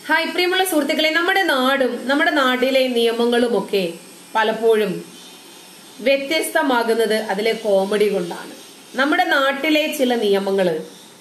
hi പ്രിയമുള്ള സുഹൃത്തുക്കളെ നമ്മുടെ നാടും നമ്മുടെ നാട്ടിലെ നിയമങ്ങളുമൊക്കെ പലപ്പോഴും വ്യത്യസ്തമാകുന്നത് അതിലെ കോമഡി കൊണ്ടാണ് നമ്മുടെ നാട്ടിലെ ചില നിയമങ്ങള്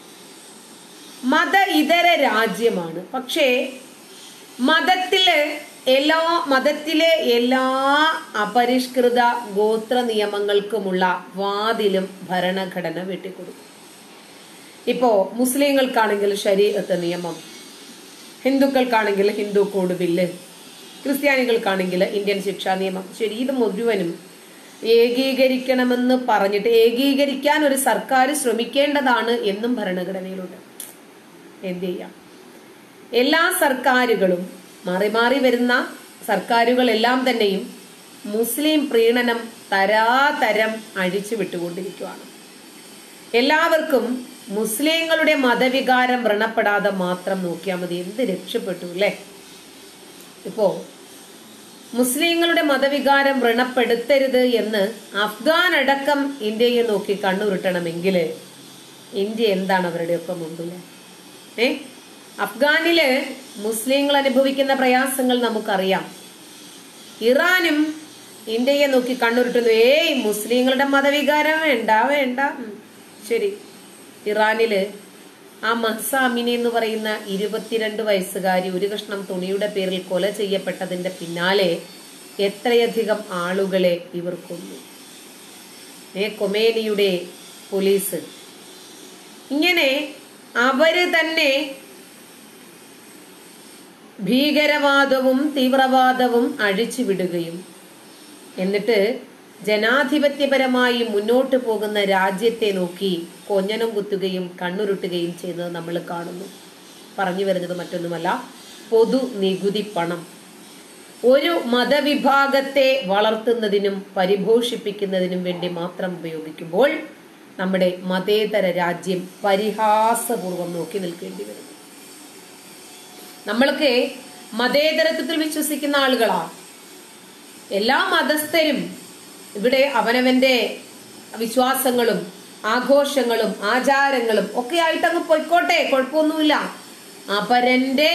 മത ഇതര രാജ്യമാണ് പക്ഷേ മതത്തില് എല്ലാ മതത്തിലെ എല്ലാ അപരിഷ്കൃത ഗോത്ര നിയമങ്ങൾക്കുമുള്ള വാതിലും ഭരണഘടന വെട്ടിക്കൊടുക്കും ഇപ്പോ മുസ്ലിങ്ങൾക്കാണെങ്കിൽ ശരീരത്ത് നിയമം ഹിന്ദുക്കൾക്കാണെങ്കിൽ ഹിന്ദു കോഡ് ബില്ല് ക്രിസ്ത്യാനികൾക്കാണെങ്കിൽ ഇന്ത്യൻ ശിക്ഷാ നിയമം ശരി ഇത് മുഴുവനും ഏകീകരിക്കണമെന്ന് പറഞ്ഞിട്ട് ഏകീകരിക്കാൻ ഒരു സർക്കാർ ശ്രമിക്കേണ്ടതാണ് എന്നും ഭരണഘടനയിലുണ്ട് എന്ത് ചെയ്യാം എല്ലാ സർക്കാരുകളും മാറി മാറി വരുന്ന സർക്കാരുകളെല്ലാം തന്നെയും മുസ്ലിം പ്രീണനം തരാതരം അഴിച്ചു വിട്ടുകൊണ്ടിരിക്കുകയാണ് എല്ലാവർക്കും മുസ്ലിങ്ങളുടെ മതവികാരം വ്രണപ്പെടാതെ മാത്രം നോക്കിയാൽ മതി എന്ത് രക്ഷപ്പെട്ടു അല്ലേ ഇപ്പോ മുസ്ലിങ്ങളുടെ മതവികാരം വ്രണപ്പെടുത്തരുത് എന്ന് അഫ്ഗാൻ അടക്കം ഇന്ത്യയെ നോക്കി കണ്ണുരുട്ടണമെങ്കിൽ ഇന്ത്യ എന്താണ് അവരുടെയൊക്കെ മുമ്പില് ഏ അഫ്ഗാനില് മുസ്ലിങ്ങൾ അനുഭവിക്കുന്ന പ്രയാസങ്ങൾ നമുക്കറിയാം ഇറാനും ഇന്ത്യയെ നോക്കി കണ്ണുരുട്ടുന്നു ഏയ് മുസ്ലിങ്ങളുടെ മതവികാരം വേണ്ട വേണ്ട ഉം, ശരി ഇറാനില് ആ മഹ്സാമിനി എന്ന് പറയുന്ന ഇരുപത്തിരണ്ട് വയസ്സുകാരി ഒരു കഷ്ണം തുണിയുടെ പേരിൽ കൊല ചെയ്യപ്പെട്ടതിന്റെ പിന്നാലെ എത്രയധികം ആളുകളെ ഇവർ കൊന്നു ഏ കൊമേനിയുടെ പോലീസ് ഇങ്ങനെ അവര് തന്നെ ഭീകരവാദവും തീവ്രവാദവും അഴിച്ചുവിടുകയും എന്നിട്ട് ജനാധിപത്യപരമായി മുന്നോട്ട് പോകുന്ന രാജ്യത്തെ നോക്കി കൊഞ്ഞനം കുത്തുകയും കണ്ണുരുട്ടുകയും ചെയ്യുന്നത് നമ്മൾ കാണുന്നു പറഞ്ഞു വരുന്നത് മറ്റൊന്നുമല്ല പൊതു നികുതി പണം ഒരു മതവിഭാഗത്തെ വളർത്തുന്നതിനും പരിപോഷിപ്പിക്കുന്നതിനും വേണ്ടി മാത്രം ഉപയോഗിക്കുമ്പോൾ നമ്മുടെ മതേതര രാജ്യം പരിഹാസപൂർവം നോക്കി നിൽക്കേണ്ടി വരുന്നു നമ്മൾക്ക് മതേതരത്വത്തിൽ വിശ്വസിക്കുന്ന ആളുകളാ എല്ലാ മതസ്ഥരും ഇവിടെ അവനവന്റെ വിശ്വാസങ്ങളും ആഘോഷങ്ങളും ആചാരങ്ങളും ഒക്കെ ആയിട്ട് അങ്ങ് പൊയ്ക്കോട്ടെ കുഴപ്പമൊന്നുമില്ല അപരന്റെ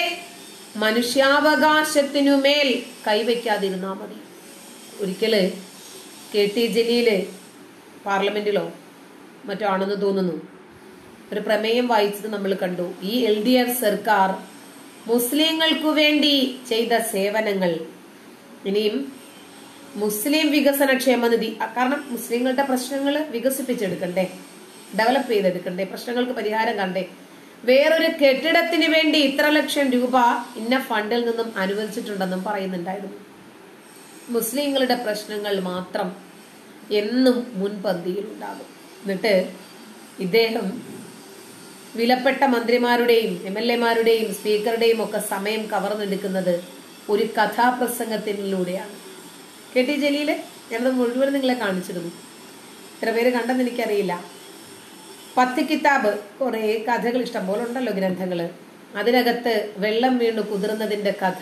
മനുഷ്യാവകാശത്തിനുമേൽ കൈവയ്ക്കാതിരുന്നാ മതി ഒരിക്കല് കെ ടി ജലീല് പാർലമെന്റിലോ മറ്റോ ആണെന്ന് തോന്നുന്നു ഒരു പ്രമേയം വായിച്ചത് നമ്മൾ കണ്ടു ഈ എൽ ഡി എഫ് സർക്കാർ മുസ്ലിങ്ങൾക്കു വേണ്ടി ചെയ്ത സേവനങ്ങൾ ഇനിയും മുസ്ലിം വികസന ക്ഷേമനിധി അ- കാരണം മുസ്ലിങ്ങളുടെ പ്രശ്നങ്ങൾ വികസിപ്പിച്ചെടുക്കണ്ടേ ഡെവലപ്പ് ചെയ്തെടുക്കണ്ടേ പ്രശ്നങ്ങൾക്ക് പരിഹാരം കണ്ടേ വേറൊരു കെട്ടിടത്തിന് വേണ്ടി ഇത്ര ലക്ഷം രൂപ ഇന്ന ഫണ്ടിൽ നിന്നും അനുവദിച്ചിട്ടുണ്ടെന്നും പറയുന്നുണ്ടായിരുന്നു മുസ്ലിങ്ങളുടെ പ്രശ്നങ്ങൾ മാത്രം എന്നും മുൻപന്തിയിൽ ഉണ്ടാകും എന്നിട്ട് ഇദ്ദേഹം വിലപ്പെട്ട മന്ത്രിമാരുടെയും എം എൽ എമാരുടെയും സ്പീക്കറുടെയും ഒക്കെ സമയം കവർന്നെടുക്കുന്നത് ഒരു കഥാപ്രസംഗത്തിലൂടെയാണ് കെ ടി ജലീല് ഞാനത് മുഴുവൻ നിങ്ങളെ കാണിച്ചിരുന്നു ഇത്ര പേര് കണ്ടെന്ന് എനിക്കറിയില്ല പത്ത് കിതാബ് കുറെ കഥകൾ ഇഷ്ടം പോലെ ഉണ്ടല്ലോ ഗ്രന്ഥങ്ങള് അതിനകത്ത് വെള്ളം വീണ് കുതിർന്നതിന്റെ കഥ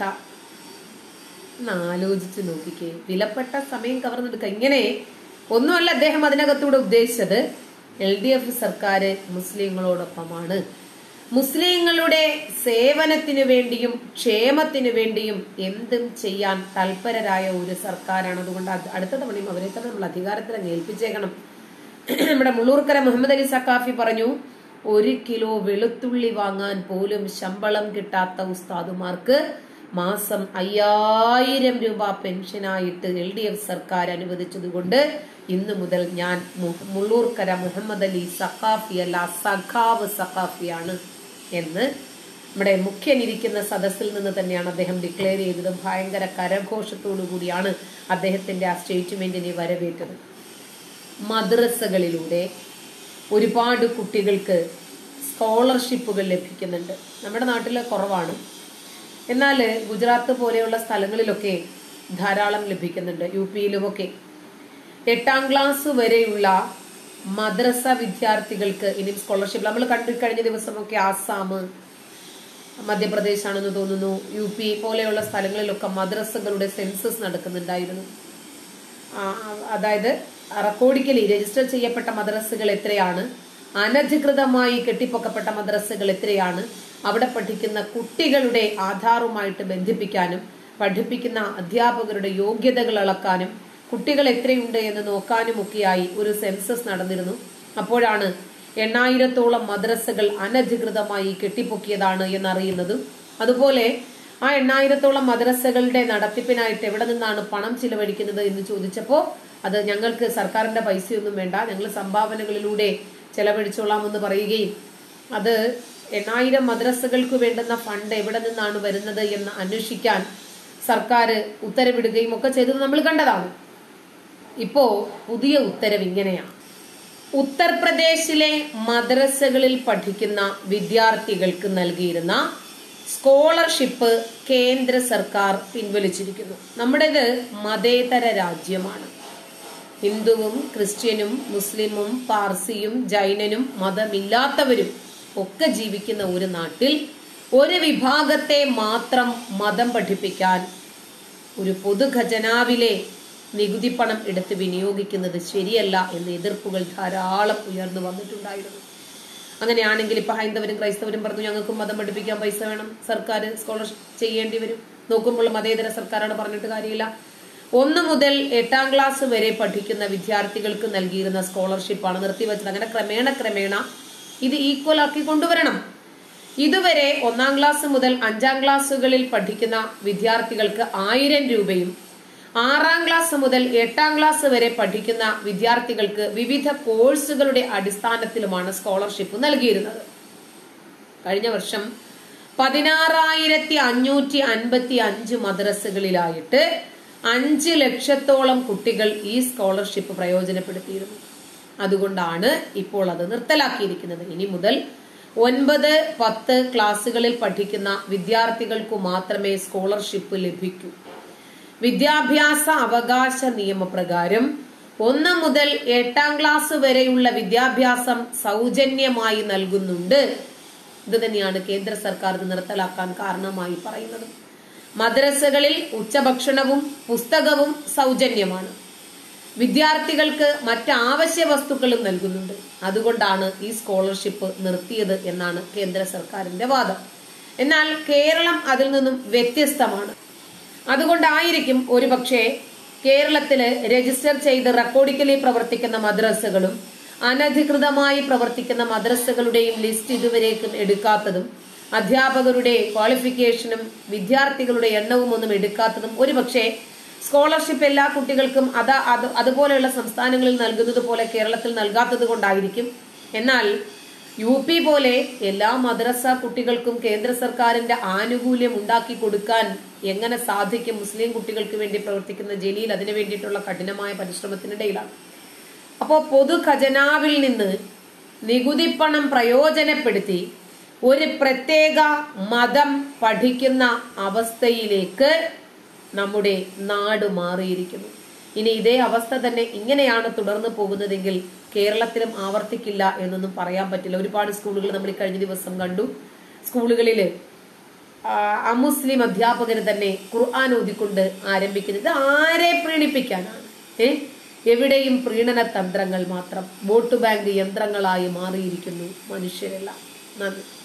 ഒന്ന് ആലോചിച്ച് നോക്കിക്കേ വിലപ്പെട്ട സമയം കവർന്നെടുക്കുക ഇങ്ങനെ ഒന്നുമല്ല അദ്ദേഹം അതിനകത്തൂടെ ഉദ്ദേശിച്ചത് എൽ ഡി എഫ് സർക്കാർ മുസ്ലിങ്ങളോടൊപ്പമാണ് മുസ്ലിങ്ങളുടെ സേവനത്തിനു വേണ്ടിയും ക്ഷേമത്തിനു വേണ്ടിയും എന്തും ചെയ്യാൻ തൽപരരായ ഒരു സർക്കാരാണ് അതുകൊണ്ട് അത് അടുത്ത തവണയും അവരെ തന്നെ നമ്മൾ അധികാരത്തിൽ അങ്ങ് ഏൽപ്പിച്ചേക്കണം നമ്മുടെ മുള്ളൂർക്കര മുഹമ്മദ് അലി സക്കാഫി പറഞ്ഞു ഒരു കിലോ വെളുത്തുള്ളി വാങ്ങാൻ പോലും ശമ്പളം കിട്ടാത്ത ഉസ്താദുമാർക്ക് മാസം അയ്യായിരം രൂപ പെൻഷനായിട്ട് എൽ ഡി എഫ് സർക്കാർ അനുവദിച്ചതുകൊണ്ട് ഇന്നു മുതൽ ഞാൻ മു- മുള്ളൂർക്കര മുഹമ്മദ് അലി സഖാഫി അല്ല സഖാവ് സഖാഫിയാണ് എന്ന് നമ്മുടെ മുഖ്യനിരിക്കുന്ന സദസ്സിൽ നിന്ന് തന്നെയാണ് അദ്ദേഹം ഡിക്ലെയർ ചെയ്തത് ഭയങ്കര കരഘോഷത്തോടു കൂടിയാണ് അദ്ദേഹത്തിന്റെ ആ സ്റ്റേറ്റ്മെന്റിനെ വരവേറ്റത് മദ്രസകളിലൂടെ ഒരുപാട് കുട്ടികൾക്ക് സ്കോളർഷിപ്പുകൾ ലഭിക്കുന്നുണ്ട് നമ്മുടെ നാട്ടിൽ കുറവാണ് എന്നാൽ ഗുജറാത്ത് പോലെയുള്ള സ്ഥലങ്ങളിലൊക്കെ ധാരാളം ലഭിക്കുന്നുണ്ട് യു പിയിലുമൊക്കെ എട്ടാം ക്ലാസ് വരെയുള്ള മദ്രസ വിദ്യാർത്ഥികൾക്ക് ഇനി സ്കോളർഷിപ്പ് നമ്മൾ കണ്ടു കഴിഞ്ഞ ദിവസമൊക്കെ ആസാം മധ്യപ്രദേശാണെന്ന് തോന്നുന്നു യു പി പോലെയുള്ള സ്ഥലങ്ങളിലൊക്കെ മദ്രസകളുടെ സെൻസസ് നടക്കുന്നുണ്ടായിരുന്നു ആ, അതായത് റെക്കോർഡിക്കലി രജിസ്റ്റർ ചെയ്യപ്പെട്ട മദ്രസകൾ എത്രയാണ് അനധികൃതമായി കെട്ടിപ്പൊക്കപ്പെട്ട മദ്രസകൾ എത്രയാണ് അവിടെ പഠിക്കുന്ന കുട്ടികളുടെ ആധാറുമായിട്ട് ബന്ധിപ്പിക്കാനും പഠിപ്പിക്കുന്ന അധ്യാപകരുടെ യോഗ്യതകൾ അളക്കാനും കുട്ടികൾ എത്രയുണ്ട് എന്ന് നോക്കാനും ഒക്കെയായി ഒരു സെൻസസ് നടന്നിരുന്നു അപ്പോഴാണ് എണ്ണായിരത്തോളം മദ്രസകൾ അനധികൃതമായി കെട്ടിപ്പൊക്കിയതാണ് എന്നറിയുന്നത് അതുപോലെ ആ എണ്ണായിരത്തോളം മദ്രസകളുടെ നടത്തിപ്പിനായിട്ട് എവിടെ നിന്നാണ് പണം ചിലവഴിക്കുന്നത് എന്ന് ചോദിച്ചപ്പോൾ അത് ഞങ്ങൾക്ക് സർക്കാരിന്റെ പൈസയൊന്നും വേണ്ട ഞങ്ങൾ സംഭാവനകളിലൂടെ ചെലവഴിച്ചോളാമെന്ന് പറയുകയും അത് എണ്ണായിരം മദ്രസകൾക്ക് വേണ്ടുന്ന ഫണ്ട് എവിടെ നിന്നാണ് വരുന്നത് എന്ന് അന്വേഷിക്കാൻ സർക്കാർ ഉത്തരവിടുകയും ഒക്കെ ചെയ്തത് നമ്മൾ കണ്ടതാണ് ഇപ്പോ പുതിയ ഉത്തരവ് ഇങ്ങനെയാണ് ഉത്തർപ്രദേശിലെ മദ്രസകളിൽ പഠിക്കുന്ന വിദ്യാർത്ഥികൾക്ക് നൽകിയിരുന്ന സ്കോളർഷിപ്പ് കേന്ദ്ര സർക്കാർ പിൻവലിച്ചിരിക്കുന്നു നമ്മുടേത് മതേതര രാജ്യമാണ് ഹിന്ദുവും ക്രിസ്ത്യനും മുസ്ലിമും പാർസിയും ജൈനനും മതമില്ലാത്തവരും ഒക്കെ ജീവിക്കുന്ന ഒരു നാട്ടിൽ ഒരു വിഭാഗത്തെ മാത്രം മതം പഠിപ്പിക്കാൻ ഒരു പൊതുഖജനാവിലെ നികുതി പണം എടുത്ത് വിനിയോഗിക്കുന്നത് ശരിയല്ല എന്ന എതിർപ്പുകൾ ധാരാളം ഉയർന്നു വന്നിട്ടുണ്ടായിരുന്നു അങ്ങനെയാണെങ്കിൽ ഇപ്പൊ ഹൈന്ദവരും ക്രൈസ്തവരും പറഞ്ഞു ഞങ്ങൾക്ക് മതം പഠിപ്പിക്കാൻ പൈസ വേണം സർക്കാർ സ്കോളർഷിപ്പ് ചെയ്യേണ്ടി വരും നോക്കുമ്പോൾ മതേതര സർക്കാരാണ് പറഞ്ഞിട്ട് കാര്യമില്ല ഒന്ന് മുതൽ എട്ടാം ക്ലാസ് വരെ പഠിക്കുന്ന വിദ്യാർത്ഥികൾക്ക് നൽകിയിരുന്ന സ്കോളർഷിപ്പാണ് നിർത്തിവെച്ചത് അങ്ങനെ ക്രമേണ ക്രമേണ ഇത് ഈക്വൽ ആക്കി കൊണ്ടുവരണം ഇതുവരെ ഒന്നാം ക്ലാസ് മുതൽ അഞ്ചാം ക്ലാസ്സുകളിൽ പഠിക്കുന്ന വിദ്യാർത്ഥികൾക്ക് ആയിരം രൂപയും ആറാം ക്ലാസ് മുതൽ എട്ടാം ക്ലാസ് വരെ പഠിക്കുന്ന വിദ്യാർത്ഥികൾക്ക് വിവിധ കോഴ്സുകളുടെ അടിസ്ഥാനത്തിലുമാണ് സ്കോളർഷിപ്പ് നൽകിയിരുന്നത് കഴിഞ്ഞ വർഷം പതിനാറായിരത്തി അഞ്ഞൂറ്റി അൻപത്തി അഞ്ച് മദ്രസകളിലായിട്ട് അഞ്ച് ലക്ഷത്തോളം കുട്ടികൾ ഈ സ്കോളർഷിപ്പ് പ്രയോജനപ്പെടുത്തിയിരുന്നു അതുകൊണ്ടാണ് ഇപ്പോൾ അത് നിർത്തലാക്കിയിരിക്കുന്നത് ഇനി മുതൽ ഒൻപത് പത്ത് ക്ലാസ്സുകളിൽ പഠിക്കുന്ന വിദ്യാർത്ഥികൾക്കു മാത്രമേ സ്കോളർഷിപ്പ് ലഭിക്കൂ വിദ്യാഭ്യാസ അവകാശ നിയമപ്രകാരം ഒന്ന് മുതൽ എട്ടാം ക്ലാസ് വരെയുള്ള വിദ്യാഭ്യാസം സൗജന്യമായി നൽകുന്നുണ്ട് ഇത് തന്നെയാണ് കേന്ദ്ര സർക്കാർ ഇത് നിർത്തലാക്കാൻ കാരണമായി പറയുന്നത് മദ്രസകളിൽ ഉച്ചഭക്ഷണവും പുസ്തകവും സൗജന്യമാണ് വിദ്യാർത്ഥികൾക്ക് മറ്റ് ആവശ്യ വസ്തുക്കളും നൽകുന്നുണ്ട് അതുകൊണ്ടാണ് ഈ സ്കോളർഷിപ്പ് നിർത്തിയത് എന്നാണ് കേന്ദ്ര സർക്കാരിന്റെ വാദം എന്നാൽ കേരളം അതിൽ നിന്നും വ്യത്യസ്തമാണ് അതുകൊണ്ടായിരിക്കും ഒരുപക്ഷെ കേരളത്തില് രജിസ്റ്റർ ചെയ്ത് റെക്കോർഡിക്കലി പ്രവർത്തിക്കുന്ന മദ്രസകളും അനധികൃതമായി പ്രവർത്തിക്കുന്ന മദ്രസകളുടെയും ലിസ്റ്റ് ഇതുവരേക്കും എടുക്കാത്തതും അധ്യാപകരുടെ ക്വാളിഫിക്കേഷനും വിദ്യാർത്ഥികളുടെ എണ്ണവും ഒന്നും എടുക്കാത്തതും ഒരുപക്ഷെ സ്കോളർഷിപ്പ് എല്ലാ കുട്ടികൾക്കും അത് അത് അതുപോലെയുള്ള സംസ്ഥാനങ്ങളിൽ നൽകുന്നത് പോലെ കേരളത്തിൽ നൽകാത്തത് കൊണ്ടായിരിക്കും എന്നാൽ യു പി പോലെ എല്ലാ മദ്രസ കുട്ടികൾക്കും കേന്ദ്ര സർക്കാരിന്റെ ആനുകൂല്യം ഉണ്ടാക്കി കൊടുക്കാൻ എങ്ങനെ സാധിക്കും മുസ്ലിം കുട്ടികൾക്ക് വേണ്ടി പ്രവർത്തിക്കുന്ന ജലീൽ അതിനു വേണ്ടിയിട്ടുള്ള കഠിനമായ പരിശ്രമത്തിനിടയിലാണ് അപ്പോൾ പൊതു ഖജനാവിൽ നിന്ന് നികുതി പണം പ്രയോജനപ്പെടുത്തി ഒരു പ്രത്യേക മതം പഠിക്കുന്ന അവസ്ഥയിലേക്ക് നമ്മുടെ നാട് മാറിയിരിക്കുന്നു ഇനി ഇതേ അവസ്ഥ തന്നെ ഇങ്ങനെയാണ് തുടർന്നു പോകുന്നതെങ്കിൽ കേരളത്തിലും ആവർത്തിക്കില്ല എന്നൊന്നും പറയാൻ പറ്റില്ല ഒരുപാട് സ്കൂളുകൾ നമ്മൾ ഈ കഴിഞ്ഞ ദിവസം കണ്ടു സ്കൂളുകളിൽ അമുസ്ലിം അധ്യാപകർ തന്നെ ഖുർആൻ ഓതിക്കൊണ്ട് ആരംഭിക്കുന്നത് ഇത് ആരെ പ്രീണിപ്പിക്കാനാണ് ഏ എവിടെയും പ്രീണന തന്ത്രങ്ങൾ മാത്രം വോട്ട് ബാങ്ക് യന്ത്രങ്ങളായി മാറിയിരിക്കുന്നു മനുഷ്യരെല്ലാം നന്ദി